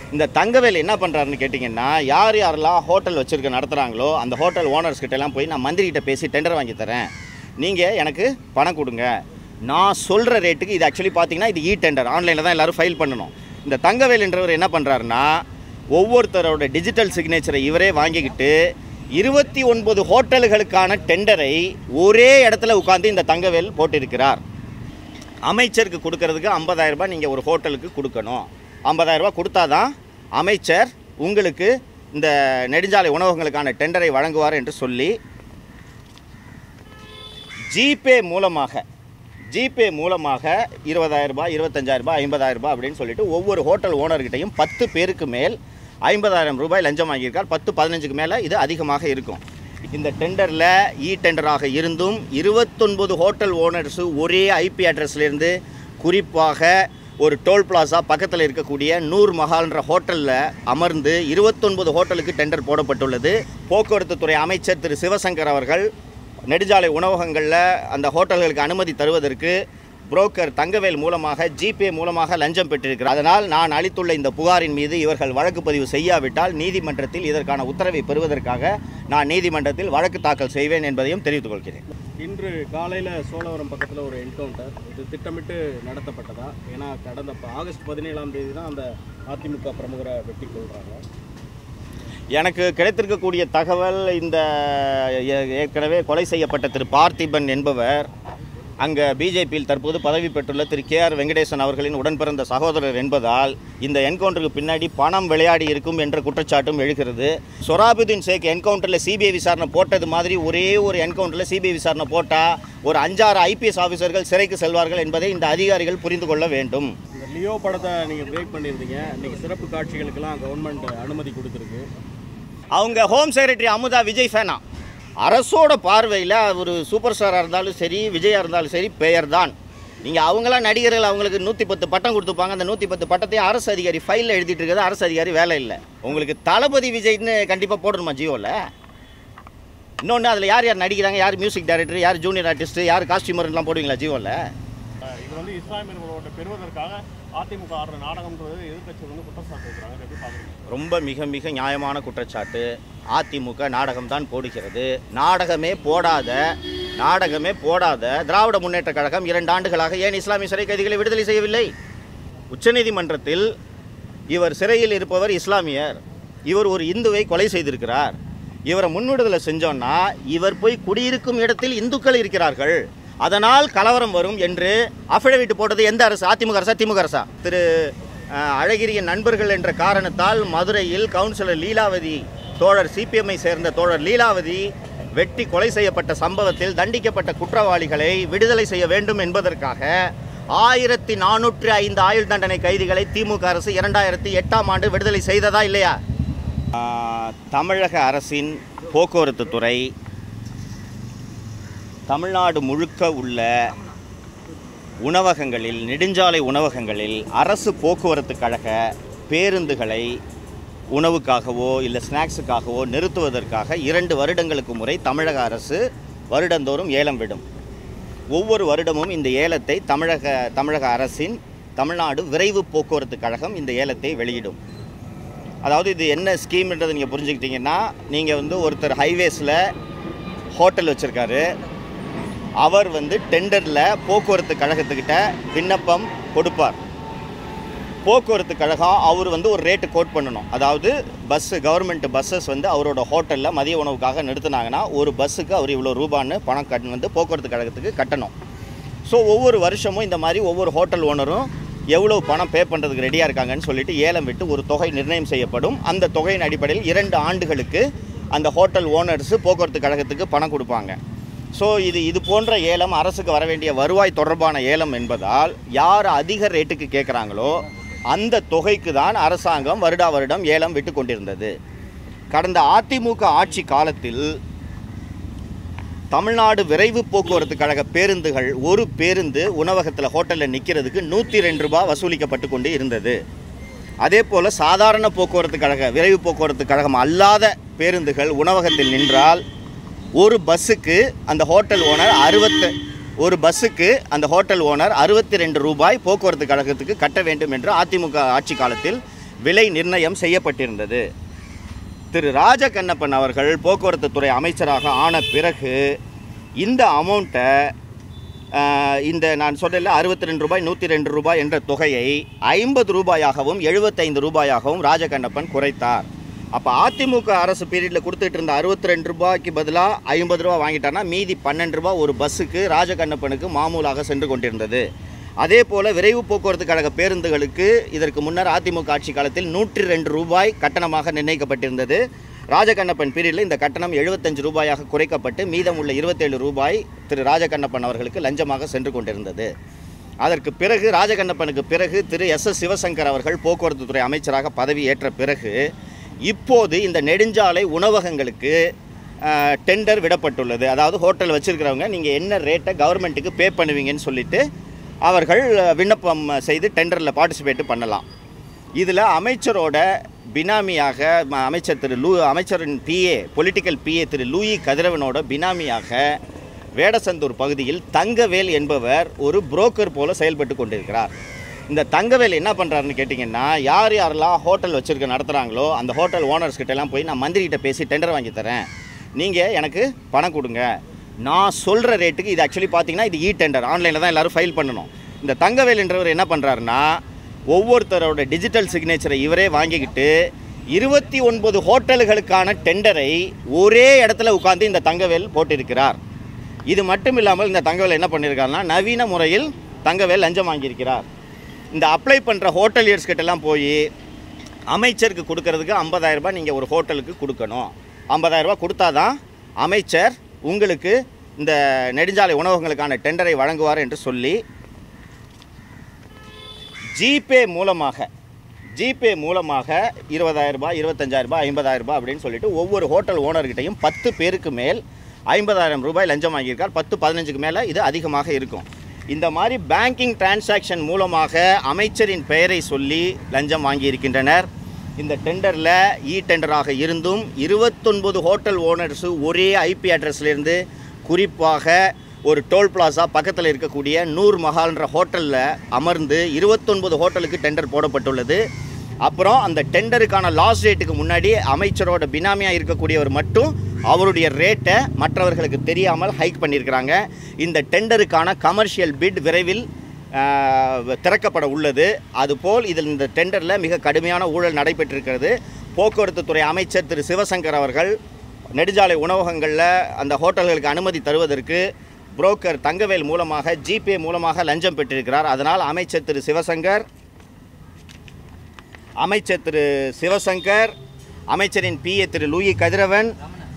இந்த தங்கவேல் என்ன பண்ணுறாருன்னு கேட்டிங்கன்னா யார் யாரெல்லாம் ஹோட்டல் வச்சுருக்க நடத்துகிறாங்களோ அந்த ஹோட்டல் ஓனர்ஸ் கிட்ட எல்லாம் போய் நான் மந்திரிகிட்ட பேசி டெண்டர் வாங்கி தரேன் நீங்கள் எனக்கு பணம் கொடுங்க நான் சொல்கிற ரேட்டுக்கு இது ஆக்சுவலி பார்த்தீங்கன்னா இது இ டெண்டர் ஆன்லைனில் தான் எல்லோரும் ஃபைல் பண்ணணும் இந்த தங்கவேலுன்றவர் என்ன பண்ணுறாருன்னா ஒவ்வொருத்தரோட டிஜிட்டல் சிக்னேச்சரை இவரே வாங்கிக்கிட்டு இருபத்தி ஒன்பது ஹோட்டல்களுக்கான டெண்டரை ஒரே இடத்துல உட்காந்து இந்த தங்கவேல் போட்டிருக்கிறார் அமைச்சருக்கு கொடுக்கறதுக்கு 50000 ரூபாய் நீங்கள் ஒரு ஹோட்டலுக்கு கொடுக்கணும் 50000 ரூபாய் கொடுத்தாதான் அமைச்சர் உங்களுக்கு இந்த நெடுஞ்சாலை உணவகங்களுக்கான டெண்டரை வழங்குவார் என்று சொல்லி ஜிபே மூலமாக ஜிபே மூலமாக இருபதாயிரம் ரூபாய் இருபத்தஞ்சாயிரம் ரூபாய் ஐம்பதாயிரம் ரூபாய் அப்படின்னு சொல்லிட்டு ஒவ்வொரு ஹோட்டல் ஓனர்கிட்டையும் பத்து பேருக்கு மேல் ஐம்பதாயிரம் ரூபாய் லஞ்சம் வாங்கியிருக்கார் பத்து பதினஞ்சுக்கு மேலே இது அதிகமாக இருக்கும் இந்த டெண்டரில் இ டெண்டராக இருந்தும் இருபத்தொன்பது ஹோட்டல் ஓனர்ஸு ஒரே ஐபி அட்ரஸ்லேருந்து குறிப்பாக ஒரு டோல் பிளாசா பக்கத்தில் இருக்கக்கூடிய நூர் மஹால்ன்ற ஹோட்டலில் அமர்ந்து இருபத்தொன்பது ஹோட்டலுக்கு டெண்டர் போடப்பட்டுள்ளது போக்குவரத்து துறை அமைச்சர் திரு சிவசங்கர் அவர்கள் நெடுஞ்சாலை உணவகங்களில் அந்த ஹோட்டல்களுக்கு அனுமதி தருவதற்கு புரோக்கர் தங்கவேல் மூலமாக ஜிபே மூலமாக லஞ்சம் பெற்றிருக்கிறார் அதனால் நான் அளித்துள்ள இந்த புகாரின் மீது இவர்கள் வழக்கு பதிவு செய்யாவிட்டால் நீதிமன்றத்தில் இதற்கான உத்தரவை பெறுவதற்காக நான் நீதிமன்றத்தில் வழக்கு தாக்கல் செய்வேன் என்பதையும் தெரிவித்துக் கொள்கிறேன் இன்று காலையில் சோழவரம் பக்கத்தில் ஒரு என்கவுண்டர் இது திட்டமிட்டு நடத்தப்பட்டதா ஏன்னா கடந்த ப- ஆகஸ்ட் பதினேழாம் தேதி தான் அந்த அதிமுக பிரமுகரை வெட்டி கொள்கிறாங்க எனக்கு கிடைத்திருக்கக்கூடிய தகவல் இந்த ஏ- ஏற்கனவே கொலை செய்யப்பட்ட திரு பார்த்திபன் என்பவர் அங்கே பிஜேபியில் தற்போது பதவி பெற்றுள்ள திரு கே ஆர் வெங்கடேசன் அவர்களின் உடன்பிறந்த சகோதரர் என்பதால் இந்த என்கவுண்டருக்கு பின்னாடி பணம் விளையாடி இருக்கும் என்ற குற்றச்சாட்டும் எழுகிறது சொராபுதீன் ஷேக் என்கவுண்டரில் சிபிஐ விசாரணை போட்டது மாதிரி ஒரே ஒரு என்கவுண்டரில் சிபிஐ விசாரணை போட்டால் ஒரு அஞ்சாறு ஐபிஎஸ் ஆஃபீஸர்கள் சிறைக்கு செல்வார்கள் என்பதை இந்த அதிகாரிகள் புரிந்து கொள்ள வேண்டும் இந்த லியோ படத்தை நீங்கள் பிரேக் பண்ணியிருந்தீங்க இன்னைக்கு சிறப்பு காட்சிகளுக்கெல்லாம் கவர்மெண்ட் அனுமதி கொடுத்துருக்கு அவங்க ஹோம் செக்ரட்டரி அமுதா விஜய் ஃபேனா அரசோட பார்வையில் ஒரு சூப்பர் ஸ்டாராக இருந்தாலும் சரி விஜயாக இருந்தாலும் சரி பெயர் தான் நீங்கள் அவங்களாம் நடிகர்கள் அவங்களுக்கு நூற்றி பத்து பட்டம் கொடுத்துப்பாங்க அந்த நூற்றி பத்து பட்டத்தையும் அரசு அதிகாரி ஃபைலில் எழுதிட்டு இருக்கிறது அரசு அதிகாரி வேலை இல்லை உங்களுக்கு தளபதி விஜய்னு கண்டிப்பாக போடணுமா ஜியோவில் இன்னொன்று அதில் யார் யார் நடிக்கிறாங்க யார் மியூசிக் டைரக்டர் யார் ஜூனியர் ஆர்டிஸ்ட் யார் காஸ்டியூமர்லாம் போடுவீங்களா ஜியோவில் இது வந்து இஸ்லாமியர்கள் ஓட்டை பெறுவதற்காக அதிமுக ஆடுற நாடகம்ன்றது எதிர்க்கட்சிகள் வந்து குற்றச்சாட்டு வைக்கிறாங்க இதை எப்படி பார்க்குறீங்க ரொம்ப மிக மிக நியாயமான குற்றச்சாட்டு அதிமுக நாடகம் தான் போடுகிறது நாடகமே போடாத நாடகமே போடாத திராவிட முன்னேற்ற கழகம் இரண்டு ஆண்டுகளாக ஏன் இஸ்லாமிய சிறை கைதிகளை விடுதலை செய்யவில்லை உச்சநீதிமன்றத்தில் இவர் சிறையில் இருப்பவர் இஸ்லாமியர் இவர் ஒரு இந்துவை கொலை செய்திருக்கிறார் இவரை முன்விடுதலை செஞ்சோன்னா இவர் போய் குடியிருக்கும் இடத்தில் இந்துக்கள் இருக்கிறார்கள் அதனால் கலவரம் வரும் என்று அஃபிடவிட் போட்டது எந்த அரசு அதிமுக அரசா திமுக அரசா திரு அஹ், அழகிரியின் நண்பர்கள் என்ற காரணத்தால் மதுரையில் கவுன்சிலர் லீலாவதி தோழர் சிபிஎம்ஐ சேர்ந்த தோழர் லீலாவதி வெட்டி கொலை செய்யப்பட்ட சம்பவத்தில் தண்டிக்கப்பட்ட குற்றவாளிகளை விடுதலை செய்ய வேண்டும் என்பதற்காக ஆயிரத்தி நானூற்றி ஐந்து ஆயுள் தண்டனை கைதிகளை திமுக அரசு இரண்டாயிரத்தி எட்டாம் ஆண்டு விடுதலை செய்ததா இல்லையா ஆஹ், தமிழக அரசின் போக்குவரத்து துறை தமிழ்நாடு முழுக்க உள்ள உணவகங்களில் நெடுஞ்சாலை உணவகங்களில் அரசு போக்குவரத்து கழக பேருந்துகளை உணவுக்காகவோ இல்லை ஸ்நாக்ஸுக்காகவோ நிறுத்துவதற்காக இரண்டு வருடங்களுக்கு முறை தமிழக அரசு வருடந்தோறும் ஏலம் விடும் ஒவ்வொரு வருடமும் இந்த ஏலத்தை தமிழக தமிழக அரசின் தமிழ்நாடு விரைவு போக்குவரத்து கழகம் இந்த ஏலத்தை வெளியிடும் அதாவது இது என்ன ஸ்கீம்ன்றதை நீங்கள் புரிஞ்சுக்கிட்டீங்கன்னா நீங்கள் வந்து ஒருத்தர் ஹைவேஸில் ஹோட்டல் வச்சுருக்காரு அவர் வந்து டெண்டரில் போக்குவரத்து கழகத்துக்கிட்ட விண்ணப்பம் கொடுப்பார் போக்குவரத்து கழகம் அவர் வந்து ஒரு ரேட்டு கோட் பண்ணணும் அதாவது பஸ்ஸு கவர்மெண்ட் பஸ்ஸஸ் வந்து அவரோட ஹோட்டலில் மதிய உணவுக்காக நிறுத்துனாங்கன்னா ஒரு பஸ்ஸுக்கு அவர் இவ்வளோ ரூபான்னு பணம் கட் வந்து போக்குவரத்து கழகத்துக்கு கட்டணும் ஸோ ஒவ்வொரு வருஷமும் இந்த மாதிரி ஒவ்வொரு ஹோட்டல் ஓனரும் எவ்வளோ பணம் பே பண்ணுறதுக்கு ரெடியாக இருக்காங்கன்னு சொல்லிட்டு ஏலம் விட்டு ஒரு தொகை நிர்ணயம் செய்யப்படும் அந்த தொகையின் அடிப்படையில் இரண்டு ஆண்டுகளுக்கு அந்த ஹோட்டல் ஓனர்ஸு போக்குவரத்து கழகத்துக்கு பணம் கொடுப்பாங்க ஸோ இது இது போன்ற ஏலம் அரசுக்கு வர வேண்டிய வருவாய் தொடர்பான ஏலம் என்பதால் யார் அதிக ரேட்டுக்கு கேட்குறாங்களோ அந்த தொகைக்கு தான் அரசாங்கம் வருடா வருடம் ஏலம் விட்டு கொண்டிருந்தது கடந்த அதிமுக ஆட்சி காலத்தில் தமிழ்நாடு விரைவு போக்குவரத்து கழக பேருந்துகள் ஒரு பேருந்து உணவகத்தில் ஹோட்டலில் நிற்கிறதுக்கு நூற்றி ரெண்டு ரூபாய் வசூலிக்கப்பட்டு கொண்டு இருந்தது அதே போல் சாதாரண போக்குவரத்து கழக விரைவு போக்குவரத்து கழகம் அல்லாத பேருந்துகள் உணவகத்தில் நின்றால் ஒரு பஸ்ஸுக்கு அந்த ஹோட்டல் ஓனர் அறுபத்து ஒரு பஸ்ஸுக்கு அந்த ஹோட்டல் ஓனர் அறுபத்தி ரெண்டு ரூபாய் போக்குவரத்து கழகத்துக்கு கட்ட வேண்டும் என்று அதிமுக ஆட்சி காலத்தில் விலை நிர்ணயம் செய்யப்பட்டிருந்தது திரு ராஜகண்ணப்பன் அவர்கள் போக்குவரத்து துறை அமைச்சராக ஆன பிறகு இந்த அமௌண்ட்டை இந்த நான் சொன்னல அறுபத்தி ரெண்டு ரூபாய் நூற்றி ரெண்டு ரூபாய் என்ற தொகையை ஐம்பது ரூபாயாகவும் எழுபத்தைந்து ரூபாயாகவும் ராஜகண்ணப்பன் குறைத்தார் அப்போ அதிமுக அரசு பீரியடில் கொடுத்துட்டு இருந்த அறுபத்தி ரெண்டு ரூபாய்க்கு பதிலாக ஐம்பது ரூபா வாங்கிட்டான்னா மீதி பன்னெண்டு ரூபா ஒரு பஸ்ஸுக்கு ராஜகண்ணப்பனுக்கு மாமூலாக சென்று கொண்டிருந்தது அதே போல் விரைவு போக்குவரத்து கழக பேருந்துகளுக்கு இதற்கு முன்னர் அதிமுக ஆட்சி காலத்தில் நூற்றி ரெண்டு ரூபாய் கட்டணமாக நிர்ணயிக்கப்பட்டிருந்தது ராஜகண்ணப்பன் பீரியடில் இந்த கட்டணம் எழுபத்தஞ்சு ரூபாயாக குறைக்கப்பட்டு மீதமுள்ள இருபத்தேழு ரூபாய் திரு ராஜகண்ணப்பன் அவர்களுக்கு லஞ்சமாக சென்று கொண்டிருந்தது அதற்கு பிறகு ராஜகண்ணப்பனுக்கு பிறகு திரு எஸ் எஸ் சிவசங்கர் அவர்கள் போக்குவரத்து துறை அமைச்சராக பதவி ஏற்ற பிறகு இப்போது இந்த நெடுஞ்சாலை உணவகங்களுக்கு ஆஹ், டெண்டர் விடப்பட்டுள்ளது அதாவது ஹோட்டல் வச்சுருக்கிறவங்க நீங்கள் என்ன ரேட்டை கவர்மெண்ட்டுக்கு பே பண்ணுவீங்கன்னு சொல்லிட்டு அவர்கள் விண்ணப்பம் செய்து டெண்டரில் பார்ட்டிசிபேட் பண்ணலாம் இதில் அமைச்சரோட பினாமியாக ம- அமைச்சர் திரு லூ அமைச்சரின் PA political PA Thiru Louis கதிரவனோட பினாமியாக வேடசந்தூர் பகுதியில் தங்கவேல் என்பவர் ஒரு புரோக்கர் போல செயல்பட்டு கொண்டிருக்கிறார் இந்த தங்கவேல் என்ன பண்ணுறாருன்னு கேட்டிங்கன்னா யார் யாரெல்லாம் ஹோட்டல் வச்சுருக்க நடத்துகிறாங்களோ அந்த ஹோட்டல் ஓனர்ஸ் கிட்ட எல்லாம் போய் நான் மந்திரிகிட்ட பேசி டெண்டர் வாங்கி தரேன் நீங்கள் எனக்கு பணம் கொடுங்க நான் சொல்கிற ரேட்டுக்கு இது ஆக்சுவலி பார்த்தீங்கன்னா இது இ டெண்டர் ஆன்லைனில் தான் எல்லோரும் ஃபைல் பண்ணணும் இந்த தங்கவேல் என்றவர் என்ன பண்ணுறாருன்னா ஒவ்வொருத்தரோட டிஜிட்டல் சிக்னேச்சரை இவரே வாங்கிக்கிட்டு இருபத்தி ஒன்பது ஹோட்டல்களுக்கான டெண்டரை ஒரே இடத்துல உட்கார்ந்து இந்த தங்கவேல் போட்டிருக்கிறார் இது மட்டும் இல்லாமல் இந்த தங்கவேல் என்ன பண்ணியிருக்காருன்னா நவீன முறையில் தங்கவேல் லஞ்சம் வாங்கியிருக்கிறார் இந்த அப்ளை பண்ணுற ஹோட்டலியர்ஸ் கிட்டலாம் போய் அமைச்சருக்கு கொடுக்கறதுக்கு 50000 ரூபாய் நீங்கள் ஒரு ஹோட்டலுக்கு கொடுக்கணும் 50000 ரூபாய் கொடுத்தா தான் அமைச்சர் உங்களுக்கு இந்த நெடுஞ்சாலை உணவகங்களுக்கான டெண்டரை வழங்குவார் என்று சொல்லி ஜிபே மூலமாக ஜிபே மூலமாக இருபதாயிரம் ரூபாய் இருபத்தஞ்சாயிரம் ரூபாய் ஐம்பதாயிரம் ரூபாய் அப்படின்னு சொல்லிட்டு ஒவ்வொரு ஹோட்டல் ஓனர்கிட்டையும் பத்து பேருக்கு மேல் ஐம்பதாயிரம் ரூபாய் லஞ்சம் வாங்கியிருக்கார் பத்து பதினஞ்சுக்கு மேலே இது அதிகமாக இருக்கும் இந்த மாதிரி பேங்கிங் டிரான்சாக்ஷன் மூலமாக அமைச்சரின் பெயரை சொல்லி லஞ்சம் வாங்கியிருக்கின்றனர் இந்த டெண்டரில் இ டெண்டராக இருந்தும் இருபத்தொன்பது ஹோட்டல் ஓனர்ஸு ஒரே ஐபி அட்ரஸ்லேருந்து குறிப்பாக ஒரு டோல் பிளாசா பக்கத்தில் இருக்கக்கூடிய நூர் மஹால்ன்ற ஹோட்டலில் அமர்ந்து இருபத்தொன்பது ஹோட்டலுக்கு டெண்டர் போடப்பட்டுள்ளது அப்புறம் அந்த டெண்டருக்கான லாஸ்ட் டேட்டுக்கு முன்னாடி அமைச்சரோட பினாமியாக இருக்கக்கூடியவர் மட்டும் அவருடைய ரேட்டை மற்றவர்களுக்கு தெரியாமல் ஹைக் பண்ணியிருக்கிறாங்க இந்த டெண்டருக்கான கமர்ஷியல் பிட் விரைவில் ஆஹ், திறக்கப்பட உள்ளது அதுபோல் இதில் இந்த டெண்டரில் மிக கடுமையான ஊழல் நடைபெற்றிருக்கிறது போக்குவரத்து துறை அமைச்சர் திரு சிவசங்கர் அவர்கள் நெடுஞ்சாலை உணவகங்களில் அந்த ஹோட்டல்களுக்கு அனுமதி தருவதற்கு புரோக்கர் தங்கவேல் மூலமாக ஜிபே மூலமாக லஞ்சம் பெற்றிருக்கிறார் அதனால் அமைச்சர் திரு சிவசங்கர் அமைச்சர் திரு சிவசங்கர் அமைச்சரின் PA Thiru Louis Kathiravan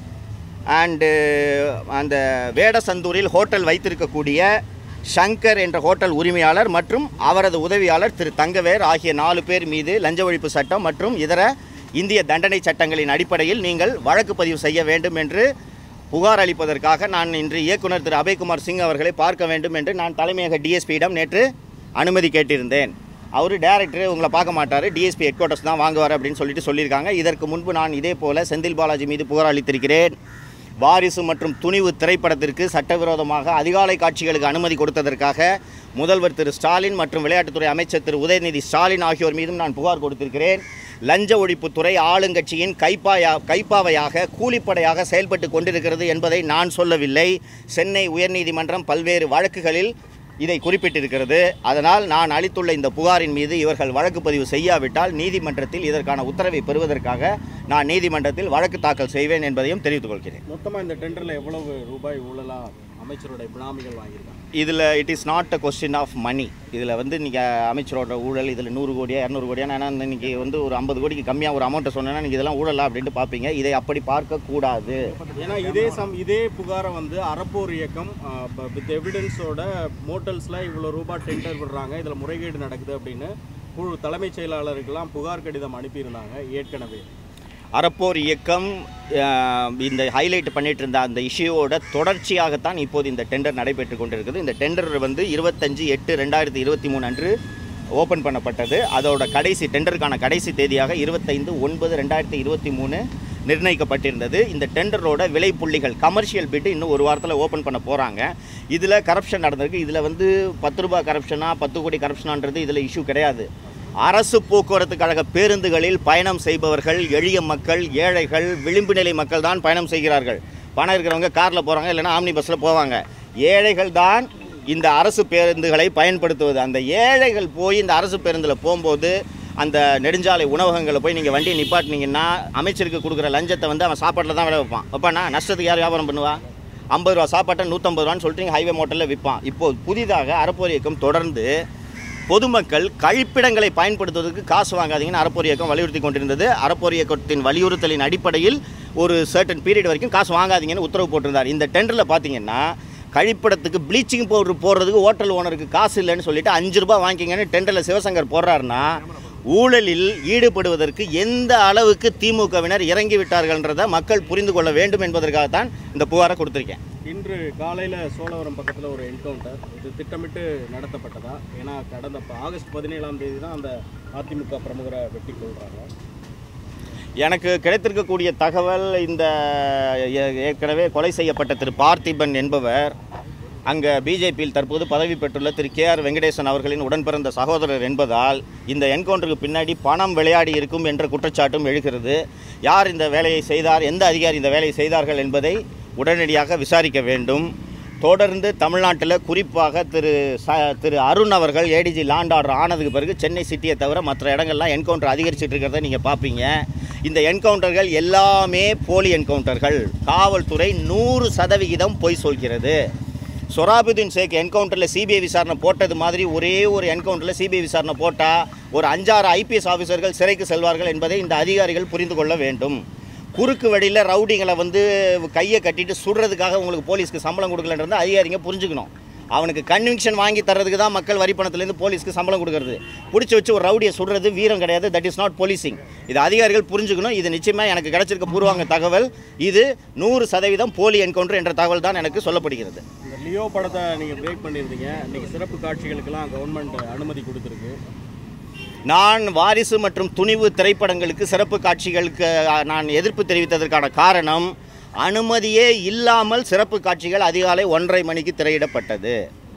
and அந்த வேடசந்தூரில் ஹோட்டல் வைத்திருக்கக்கூடிய சங்கர் என்ற ஹோட்டல் உரிமையாளர் மற்றும் அவரது உதவியாளர் திரு தங்கவேர் ஆகிய நாலு பேர் மீது லஞ்ச ஒழிப்பு சட்டம் மற்றும் இதர இந்திய தண்டனை சட்டங்களின் அடிப்படையில் நீங்கள் வழக்கு பதிவு செய்ய வேண்டும் என்று புகார் அளிப்பதற்காக நான் இன்று இயக்குனர் திரு அபய்குமார் சிங் அவர்களை பார்க்க வேண்டும் என்று நான் தலைமையக டிஎஸ்பியிடம் நேற்று அனுமதி கேட்டிருந்தேன் அவர் டேரக்டர் உங்களை பார்க்க மாட்டார் டிஎஸ்பி ஹெட் குவார்ட்டர்ஸ் தான் வாங்குவார் அப்படின்னு சொல்லிட்டு சொல்லியிருக்காங்க இதற்கு முன்பு நான் இதே போல செந்தில் பாலாஜி மீது புகார் அளித்திருக்கிறேன் வாரிசு மற்றும் துணிவு திரைப்படத்திற்கு சட்டவிரோதமாக அதிகாலை காட்சிகளுக்கு அனுமதி கொடுத்ததற்காக முதல்வர் திரு ஸ்டாலின் மற்றும் விளையாட்டுத்துறை அமைச்சர் திரு உதயநிதி ஸ்டாலின் ஆகியோர் மீதும் நான் புகார் கொடுத்திருக்கிறேன் லஞ்ச ஒழிப்புத்துறை ஆளுங்கட்சியின் கைப்பாயா கைப்பாவையாக கூலிப்படையாக செயல்பட்டு கொண்டிருக்கிறது என்பதை நான் சொல்லவில்லை சென்னை உயர்நீதிமன்றம் பல்வேறு வழக்குகளில் இதை குறிப்பிட்டிருக்கிறது அதனால் நான் அளித்துள்ள இந்த புகாரின் மீது இவர்கள் வழக்கு பதிவு செய்யாவிட்டால் நீதிமன்றத்தில் இதற்கான உத்தரவை பெறுவதற்காக நான் நீதிமன்றத்தில் வழக்கு தாக்கல் செய்வேன் என்பதையும் தெரிவித்துக் கொள்கிறேன் மொத்தமாக இந்த டெண்டரில் எவ்வளவு ரூபாய் ஊழலாக அமைச்சருடைய பினாமிகள் வாங்கியிருக்காங்க இதில் it is not a question of money இதில் வந்து நீங்கள் அமைச்சரோட ஊழல் இதில் நூறு கோடியா இரநூறு கோடியா நான் இன்னைக்கு வந்து ஒரு ஐம்பது கோடிக்கு கம்மியாக ஒரு அமௌண்ட்டை சொன்னேன்னா நீங்கள் இதெல்லாம் ஊழலா அப்படின்ட்டு பார்ப்பீங்க இதை அப்படி பார்க்கக்கூடாது ஏன்னா இதே சம் இதே புகாரை வந்து அறப்போர் இயக்கம் வித் எவிடன்ஸோட மோட்டல்ஸில் இவ்வளோ ரூபாய் டெண்டர் விடுறாங்க இதில் முறைகேடு நடக்குது அப்படின்னு குழு தலைமைச் செயலாளருக்கெல்லாம் புகார் கடிதம் அனுப்பியிருந்தாங்க ஏற்கனவே அறப்போர் இயக்கம் அஹ், இந்த ஹைலைட் பண்ணிட்டு இருந்த அந்த இஷ்யூவோட தொடர்ச்சியாகத்தான் இப்போது இந்த டெண்டர் நடைபெற்று கொண்டிருக்குது இந்த டெண்டர் வந்து இருபத்தஞ்சு எட்டு ரெண்டாயிரத்தி இருபத்தி மூணு அன்று ஓப்பன் பண்ணப்பட்டது அதோட கடைசி டெண்டருக்கான கடைசி தேதியாக இருபத்தைந்து ஒன்பது ரெண்டாயிரத்தி இருபத்தி மூணு நிர்ணயிக்கப்பட்டிருந்தது இந்த டெண்டரோட விலை புள்ளிகள் கமர்ஷியல் பிட் இன்னும் ஒரு வாரத்தில் ஓப்பன் பண்ண போகிறாங்க இதில் கரப்ஷன் நடந்திருக்கு இதில் வந்து பத்து ரூபாய் கரப்ஷனா பத்து கோடி கரப்ஷனான்றது இதில் இஷ்யூ கிடையாது அரசு போக்குவரத்து கழக பேருந்துகளில் பயணம் செய்பவர்கள் எளிய மக்கள் ஏழைகள் விளிம்பு நிலை மக்கள் தான் பயணம் செய்கிறார்கள் பணம் இருக்கிறவங்க காரில் போகிறாங்க இல்லைன்னா ஆம்னி பஸ்ஸில் போவாங்க ஏழைகள் தான் இந்த அரசு பேருந்துகளை பயன்படுத்துவது அந்த ஏழைகள் போய் இந்த அரசு பேருந்தில் போகும்போது அந்த நெடுஞ்சாலை உணவகங்களை போய் நீங்கள் வண்டியை நிப்பாட்டினீங்கன்னா அமைச்சருக்கு கொடுக்குற லஞ்சத்தை வந்து அவன் சாப்பாட்டில் தான் விலை வைப்பான் வைப்பானா நஷ்டத்துக்கு யார் வியாபாரம் பண்ணுவா ஐம்பது ரூபா சாப்பாட்டை நூற்றம்பது ரூபான்னு சொல்லிட்டு ஹைவே மோட்டலில் விற்பான் இப்போ புதிதாக அறப்போர் இயக்கம் தொடர்ந்து பொதுமக்கள் கழிப்பிடங்களை பயன்படுத்துவதற்கு காசு வாங்காதீங்கன்னு அறப்போர் இயக்கம் வலியுறுத்தி கொண்டிருந்தது அறப்போர் இயக்கத்தின் வலியுறுத்தலின் அடிப்படையில் ஒரு சர்டன் பீரியட் வரைக்கும் காசு வாங்காதீங்கன்னு உத்தரவு போட்டிருந்தார் இந்த டெண்டரில் பார்த்தீங்கன்னா கழிப்பிடத்துக்கு ப்ளீச்சிங் பவுடர் போடுறதுக்கு ஹோட்டல் ஓனருக்கு காசு இல்லைன்னு சொல்லிட்டு அஞ்சு ரூபாய் வாங்கிக்கங்கன்னு டெண்டரில் சிவசங்கர் போடுறாருன்னா ஊழலில் ஈடுபடுவதற்கு எந்த அளவுக்கு திமுகவினர் இறங்கி விட்டார்கள்ன்றதை மக்கள் புரிந்து கொள்ள வேண்டும் என்பதற்காகத்தான் இந்த புகாரை கொடுத்துருக்கேன் இன்று காலையில் சோழவரம் பக்கத்தில் ஒரு என்கவுண்டர் இது திட்டமிட்டு நடத்தப்பட்டதா ஏன்னா கடந்த ப- ஆகஸ்ட் பதினேழாம் தேதி தான் அந்த அதிமுக பிரமுகரை வெட்டி கொள்றாங்க எனக்கு கிடைத்திருக்கக்கூடிய தகவல் இந்த ஏ- ஏற்கனவே கொலை செய்யப்பட்ட திரு பார்த்திபன் என்பவர் அங்கே பிஜேபியில் தற்போது பதவி பெற்றுள்ள திரு கே ஆர் வெங்கடேசன் அவர்களின் உடன்பிறந்த சகோதரர் என்பதால் இந்த என்கவுண்டருக்கு பின்னாடி பணம் விளையாடி இருக்கும் என்ற குற்றச்சாட்டும் எழுகிறது யார் இந்த வேலையை செய்தார் எந்த அதிகாரி இந்த வேலையை செய்தார்கள் என்பதை உடனடியாக விசாரிக்க வேண்டும் தொடர்ந்து தமிழ்நாட்டில் குறிப்பாக திரு ச திரு அருண் அவர்கள் ஏடிஜி லாண்ட் ஆர்டர் ஆனதுக்கு பிறகு சென்னை சிட்டியை தவிர மற்ற இடங்கள்லாம் என்கவுண்டர் அதிகரிச்சிட்டு இருக்கிறத நீங்கள் பார்ப்பீங்க இந்த என்கவுண்டர்கள் எல்லாமே போலி என்கவுண்டர்கள் காவல்துறை நூறு சதவிகிதம் பொய் சொல்கிறது சொராபுதீன் ஷேக் என்கவுண்டரில் சிபிஐ விசாரணை போட்டது மாதிரி ஒரே ஒரு என்கவுண்டரில் சிபிஐ விசாரணை போட்டால் ஒரு அஞ்சாறு ஐபிஎஸ் ஆஃபீஸர்கள் சிறைக்கு செல்வார்கள் என்பதை இந்த அதிகாரிகள் புரிந்து கொள்ள வேண்டும் குறுக்கு வழியில் ரவுடிங்களை வந்து கையை கட்டிட்டு சுடுறதுக்காக உங்களுக்கு போலீஸ்க்கு சம்பளம் கொடுக்கலன்றது அதிகாரிங்க புரிஞ்சுக்கணும் அவனுக்கு கன்விக்ஷன் வாங்கி தர்றதுக்கு தான் மக்கள் வரி பணத்துலேருந்து போலீஸ்க்கு சம்பளம் கொடுக்கறது பிடிச்சி வச்சு ஒரு ரவுடியை சுடுறது வீரம் கிடையாது தட் இஸ் நாட் போலீசிங் இது அதிகாரிகள் புரிஞ்சுக்கணும் இது நிச்சயமாக எனக்கு கிடைச்சிருக்க பூர்வாங்க தகவல் இது நூறு சதவீதம் போலி என்கவுண்டர் என்ற தகவல் தான் எனக்கு சொல்லப்படுகிறது இந்த லியோ படத்தை நீங்கள் பிரேக் பண்ணியிருந்தீங்க இன்னைக்கு சிறப்பு காட்சிகளுக்கெல்லாம் கவர்மெண்ட் அனுமதி கொடுத்துருக்கு நான் வாரிசு மற்றும் துணிவு திரைப்படங்களுக்கு சிறப்பு காட்சிகளுக்கு அஹ், நான் எதிர்ப்பு தெரிவித்ததற்கான காரணம் அனுமதியே இல்லாமல் சிறப்பு காட்சிகள் அதிகாலை ஒன்றரை மணிக்கு திரையிடப்பட்டது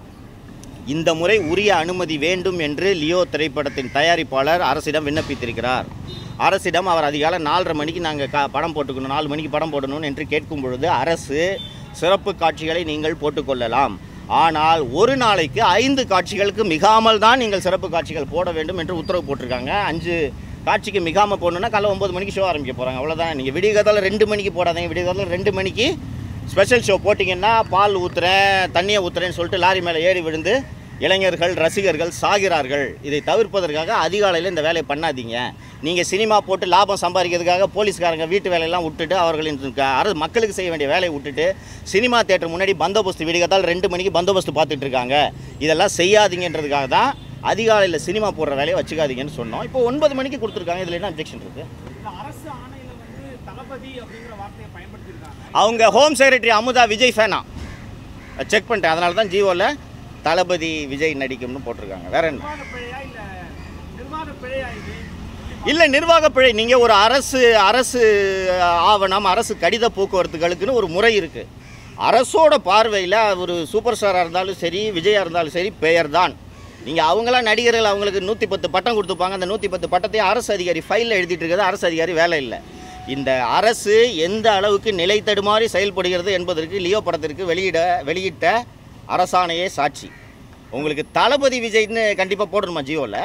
இந்த முறை உரிய அனுமதி வேண்டும் என்று லியோ திரைப்படத்தின் தயாரிப்பாளர் அரசிடம் விண்ணப்பித்திருக்கிறார் அரசிடம் அவர் அதிகாலை நாலரை மணிக்கு நாங்கள் கா படம் போட்டுக்கணும் நாலு மணிக்கு படம் போடணும் என்று கேட்கும் பொழுது அரசு சிறப்பு காட்சிகளை நீங்கள் போட்டுக்கொள்ளலாம் ஆனால் ஒரு நாளைக்கு ஐந்து காட்சிகளுக்கு மிகாமல் தான் நீங்கள் சிறப்பு காட்சிகள் போட வேண்டும் என்று உத்தரவு போட்டிருக்காங்க அஞ்சு காட்சிக்கு மிகாமல் போடணுன்னா காலைல ஒம்பது மணிக்கு ஷோ ஆரம்பிக்க போகிறாங்க அவ்வளோதான் நீங்கள் விடிய காலத்தில் ரெண்டு மணிக்கு போடாதீங்க விடிய காலத்தில் ரெண்டு மணிக்கு ஸ்பெஷல் ஷோ போட்டிங்கன்னா பால் ஊற்றுறேன் தண்ணியை ஊற்றுறேன்னு சொல்லிட்டு லாரி மேலே ஏறி விழுந்து இளைஞர்கள் ரசிகர்கள் சாகிறார்கள் இதை தவிர்ப்பதற்காக அதிகாலையில் இந்த வேலையை பண்ணாதீங்க நீங்கள் சினிமா போட்டு லாபம் சம்பாதிக்கிறதுக்காக போலீஸ்காரங்க வீட்டு வேலையெல்லாம் விட்டுட்டு அவர்களின் க- அரசு மக்களுக்கு செய்ய வேண்டிய வேலையை விட்டுட்டு சினிமா தேட்டர் முன்னாடி பந்தோபஸ்து விடிகத்தால் ரெண்டு மணிக்கு பந்தோபஸ்து பார்த்துட்டு இருக்காங்க இதெல்லாம் செய்யாதீங்கன்றதுக்காக தான் அதிகாலையில் சினிமா போடுற வேலையை வச்சுக்காதீங்கன்னு சொன்னோம் இப்போ ஒன்பது மணிக்கு கொடுத்துருக்காங்க இதில் என்ன அப்ஜெக்ஷன் இருக்குது இந்த அரசு ஆணையில வந்து தளபதி அப்படிங்கிற வார்த்தையை பயன்படுத்தியிருக்காங்க அவங்க ஹோம் செக்ரட்டரி அமுதா விஜய் ஃபேனா செக் பண்ணிட்டேன் அதனால தான் ஜியோவில் தளபதி விஜய் நடிக்கும்னு போட்டிருக்காங்க வேற என்ன நிர்வாக பிழையா இல்ல நிர்வாக பிழையா இது இல்லை நிர்வாக பிழை நீங்கள் ஒரு அரசு அரசு ஆவணம் அரசு கடித போக்குவரத்துகளுக்குன்னு ஒரு முறை இருக்குது அரசோட பார்வையில் ஒரு சூப்பர் ஸ்டாராக இருந்தாலும் சரி விஜயா இருந்தாலும் சரி பெயர் தான் நீங்கள் அவங்களாம் நடிகர்கள் அவங்களுக்கு நூற்றி பத்து பட்டம் கொடுத்துப்பாங்க அந்த நூற்றி பத்து பட்டத்தையும் அரசு அதிகாரி ஃபைலில் எழுதிட்டு இருக்கிறது அரசு அதிகாரி வேலை இல்லை இந்த அரசு எந்த அளவுக்கு நிலை தடுமாறி செயல்படுகிறது என்பதற்கு லியோ படத்திற்கு வெளியிட வெளியிட்ட அரசாணையே சாட்சி உங்களுக்கு தளபதி விஜய்னு கண்டிப்பாக போடணுமா ஜியோவில்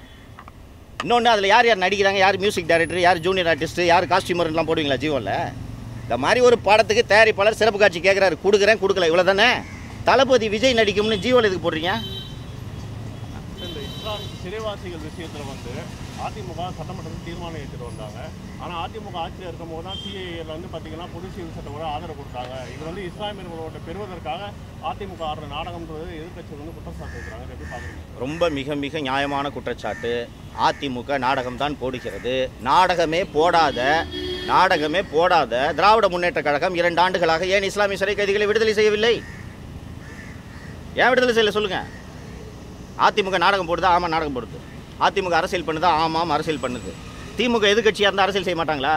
இன்னொன்று அதில் யார் யார் நடிக்கிறாங்க யார் மியூசிக் டைரக்டர் யார் ஜூனியர் ஆர்டிஸ்ட் யார் காஸ்டியூமர்லாம் போடுவீங்களா ஜீவோவில் இந்த மாதிரி ஒரு படத்துக்கு தயாரிப்பாளர் சிறப்பு காட்சி கேட்குறாரு கொடுக்குறேன் கொடுக்கல இவ்வளோ தானே தளபதி விஜய் நடிக்கும்னு ஜீவோவில் எதுக்கு போடுறீங்க இந்த இஸ்லாம் சிறைவாசிகள் விஷயத்துல வந்து அதிமுக சட்டமன்றத்தில் தீர்மானம் எடுத்துட்டு வந்தாங்க ஆனா அதிமுக ஆட்சியில் இருக்கும் போது தான் சிஏஏல வந்து பாத்தீங்கன்னா பொது சிவில் சட்டத்தோட ஆதரவு கொடுத்தாங்க இது வந்து இஸ்லாமியர்களோட பெறுவதற்காக அதிமுக ஆடுற நாடகம்ன்றது எதிர்க்கட்சி வந்து குற்றம் சாட்டிருக்கிறாங்க இதை எப்படி பாக்குறீங்க ரொம்ப மிக மிக நியாயமான குற்றச்சாட்டு அதிமுக நாடகம் தான் போடுகிறது நாடகமே போடாத நாடகமே போடாத திராவிட முன்னேற்ற கழகம் இரண்டு ஆண்டுகளாக ஏன் இஸ்லாமிய சிறை கைதிகளை விடுதலை செய்யவில்லை ஏன் விடுதலை செய்யல சொல்லுங்க அதிமுக நாடகம் போடுதா ஆமாம் நாடகம் போடுது அதிமுக அரசியல் பண்ணுதா ஆமாம் அரசியல் பண்ணுது திமுக எதிர்க்கட்சியாக இருந்தால் அரசியல் செய்ய மாட்டாங்களா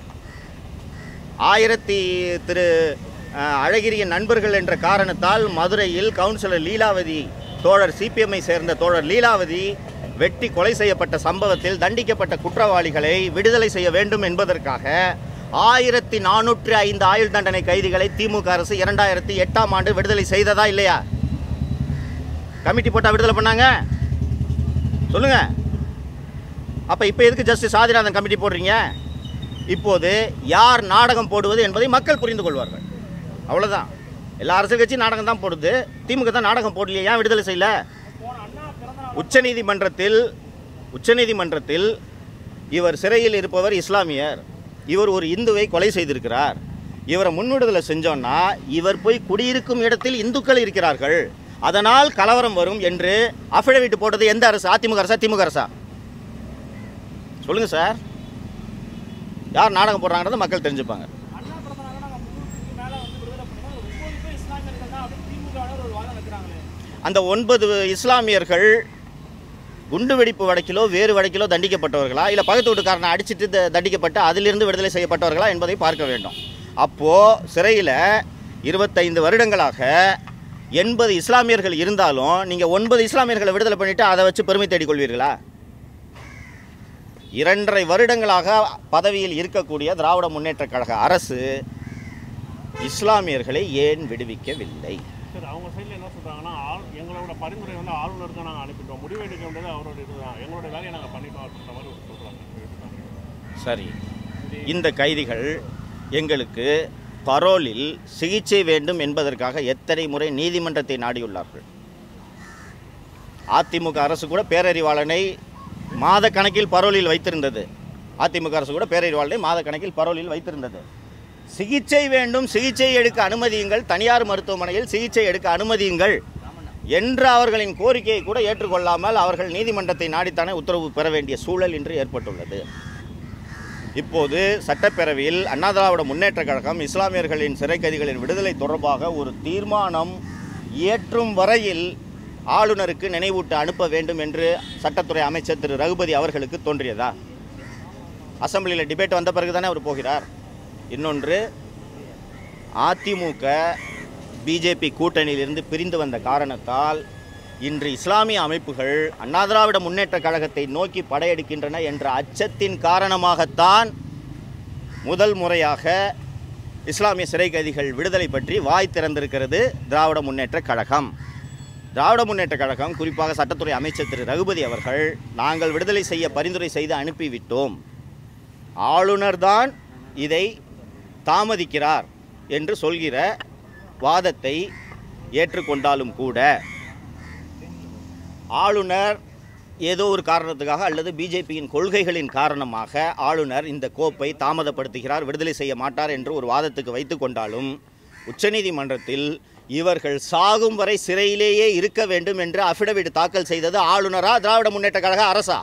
ஆயிரத்தி திரு அஹ், அழகிரியின் நண்பர்கள் என்ற காரணத்தால் மதுரையில் கவுன்சிலர் லீலாவதி தோழர் சிபிஎம்ஐ சேர்ந்த தோழர் லீலாவதி வெட்டி கொலை செய்யப்பட்ட சம்பவத்தில் தண்டிக்கப்பட்ட குற்றவாளிகளை விடுதலை செய்ய வேண்டும் என்பதற்காக ஆயிரத்தி நானூற்றி ஐந்து ஆயுள் தண்டனை கைதிகளை திமுக அரசு இரண்டாயிரத்தி எட்டாம் ஆண்டு விடுதலை செய்ததா இல்லையா கமிட்டி போட்டா விடுதலை பண்ணாங்க சொல்லுங்க அப்ப இப்போ எதுக்கு ஜஸ்டிஸ் ஆதிநாதன் கமிட்டி போடுறீங்க இப்போது யார் நாடகம் போடுவது என்பதை மக்கள் புரிந்து கொள்வார்கள் அவ்வளவுதான் எல்லா அரசியல் கட்சியும் நாடகம் தான் போடுது திமுக தான் நாடகம் போடலையே ஏன் விடுதலை செய்யல உச்சநீதிமன்றத்தில் உச்சநீதிமன்றத்தில் இவர் சிறையில் இருப்பவர் இஸ்லாமியர் இவர் ஒரு இந்துவை கொலை செய்திருக்கிறார் இவரை முன்விடுதலை செஞ்சோன்னா இவர் போய் குடியிருக்கும் இடத்தில் இந்துக்கள் இருக்கிறார்கள் அதனால் கலவரம் வரும் என்று அஃபிடவிட் போட்டது எந்த அரசு அதிமுக அரசா திமுக அரசா சொல்லுங்க சார் யார் நாடகம் போடுறாங்கிறத மக்கள் தெரிஞ்சுப்பாங்க அண்ணா பிறந்தனால நாங்கள் முன்னூறுக்கு மேலே வந்து விடுதலை பண்ணோம் ஒரு ஒன்பது பேர் இஸ்லாமியர்கள் தான் அப்படின்னு திமுக ஒரு வாதம் வைக்கிறாங்களே அந்த ஒன்பது இஸ்லாமியர்கள் குண்டு வெடிப்பு வழக்கிலோ வேறு வழக்கிலோ தண்டிக்கப்பட்டவர்களா இல்லை பக்கத்து வீட்டுக்காரனை அடிச்சிட்டு த- தண்டிக்கப்பட்டு அதிலிருந்து விடுதலை செய்யப்பட்டவர்களா என்பதை பார்க்க வேண்டும் அப்போது சிறையில் இருபத்தைந்து வருடங்களாக எண்பது இஸ்லாமியர்கள் இருந்தாலும் நீங்கள் ஒன்பது இஸ்லாமியர்களை விடுதலை பண்ணிவிட்டு அதை வச்சு பெருமை தேடிக் கொள்வீர்களா இரண்டரை வருடங்களாக பதவியில் இருக்கக்கூடிய திராவிட முன்னேற்றக் கழக அரசு இஸ்லாமியர்களை ஏன் விடுவிக்கவில்லை சரி அவங்க சைடில் என்ன சொல்கிறாங்கன்னா ஆள் எங்களோட பரிந்துரை வந்து ஆளுநருக்கு நாங்கள் அனுப்பிட்டோம் முடிவு எடுக்க வேண்டியது அவரோட இதுதான் எங்களோட வேலையை நாங்கள் பண்ணிட்டோம் அப்படின்ற மாதிரி ஒரு சொல்கிறாங்க சரி இந்த கைதிகள் எங்களுக்கு பரோலில் சிகிச்சை வேண்டும் என்பதற்காக எத்தனை முறை நீதிமன்றத்தை நாடியுள்ளார்கள் அதிமுக அரசு கூட பேரறிவாளனை மாத கணக்கில் பரோலில் வைத்திருந்தது அதிமுக அரசு கூட பேரறிவாளனை மாத கணக்கில் பரோலில் வைத்திருந்தது சிகிச்சை வேண்டும் சிகிச்சை எடுக்க அனுமதியுங்கள் தனியார் மருத்துவமனையில் சிகிச்சை எடுக்க அனுமதியுங்கள் என்ற அவர்களின் கோரிக்கையை கூட ஏற்றுக்கொள்ளாமல் அவர்கள் நீதிமன்றத்தை நாடித்தானே உத்தரவு பெற வேண்டிய சூழல் இன்று ஏற்பட்டுள்ளது இப்போது சட்டப்பேரவையில் அண்ணா திராவிட முன்னேற்றக் கழகம் இஸ்லாமியர்களின் சிறை கைதிகளின் விடுதலை தொடர்பாக ஒரு தீர்மானம் இயற்றும் வரையில் ஆளுநருக்கு நினைவூட்ட அனுப்ப வேண்டும் என்று சட்டத்துறை அமைச்சர் திரு ரகுபதி அவர்களுக்கு தோன்றியதா அசெம்பிளியில் டிபேட் வந்த பிறகு தானே அவர் போகிறார் இன்னொன்று அதிமுக பிஜேபி கூட்டணியிலிருந்து பிரிந்து வந்த காரணத்தால் இன்று இஸ்லாமிய அமைப்புகள் அண்ணா திராவிட முன்னேற்ற கழகத்தை நோக்கி படையெடுக்கின்றன என்ற அச்சத்தின் காரணமாகத்தான் முதல் முறையாக இஸ்லாமிய சிறை கைதிகள் விடுதலை பற்றி வாய் திறந்திருக்கிறது திராவிட முன்னேற்ற கழகம் திராவிட முன்னேற்ற கழகம் குறிப்பாக சட்டத்துறை அமைச்சர் திரு ரகுபதி அவர்கள் நாங்கள் விடுதலை செய்ய பரிந்துரை செய்து அனுப்பிவிட்டோம் ஆளுநர்தான் இதை தாமதிக்கிறார் என்று சொல்கிற வாதத்தை ஏற்றுக்கொண்டாலும் கூட ஆளுநர் ஏதோ ஒரு காரணத்துக்காக அல்லது பிஜேபியின் கொள்கைகளின் காரணமாக ஆளுநர் இந்த கோப்பை தாமதப்படுத்துகிறார் விடுதலை செய்ய மாட்டார் என்று ஒரு வாதத்துக்கு வைத்து கொண்டாலும் உச்சநீதிமன்றத்தில் இவர்கள் சாகும் வரை சிறையிலேயே இருக்க வேண்டும் என்று அஃபிடவிட் தாக்கல் செய்தது ஆளுநரா திராவிட முன்னேற்ற கழக அரசா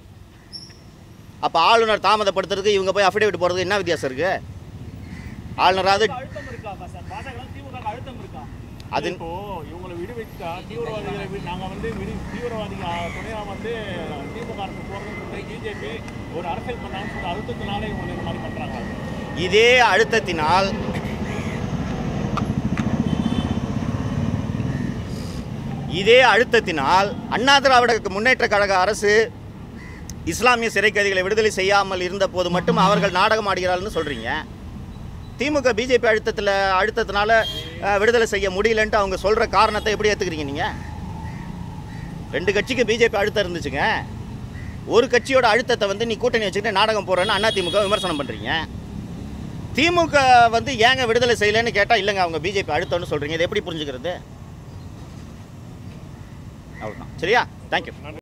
அப்போ ஆளுநர் தாமதப்படுத்துறதுக்கு இவங்க போய் அஃபிடவிட் போகிறதுக்கு என்ன வித்தியாசம் இருக்கு ஆளுநராவது அழுத்தம் இருக்கா சார் பாஜக திமுக அழுத்தம் இருக்கா அது இப்போ இவங்களை விடுவிச்சா தீவிரவாதிகளை வி- நாங்க வந்து விடு தீவிரவாதிகள் ஆ, துணையா வந்து திமுக அரசு போறதுன்னு சொல்லி பிஜேபி ஒரு அரசியல் பண்ணாங்கன்னு சொல்லி அழுத்தத்தினால இவங்க இந்த மாதிரி பண்றாங்க இதே அழுத்தத்தினால் இதே அழுத்தத்தினால் அண்ணா திராவிட முன்னேற்ற கழக அரசு இஸ்லாமிய சிறை கைதிகளை விடுதலை செய்யாமல் இருந்த போது மட்டும் அவர்கள் நாடகம் ஆடுகிறார்கள்னு சொல்கிறீங்க திமுக பிஜேபி அழுத்தத்தில் அழுத்தத்தினால அஹ், விடுதலை செய்ய முடியலன்ட்டு அவங்க சொல்கிற காரணத்தை எப்படி ஏற்றுக்கிறீங்க நீங்கள் ரெண்டு கட்சிக்கு பிஜேபி அழுத்தம் இருந்துச்சுங்க ஒரு கட்சியோட அழுத்தத்தை வந்து நீ கூட்டணி வச்சுக்கிட்டு நாடகம் போடுறேன்னு அண்ணா திமுக விமர்சனம் பண்ணுறீங்க திமுக வந்து ஏங்க விடுதலை செய்யலைன்னு கேட்டால் இல்லைங்க அவங்க பிஜேபி அழுத்தம்னு சொல்கிறீங்க இதை எப்படி புரிஞ்சுக்கிறது அவ்வளோதான் சரியா தேங்க்யூ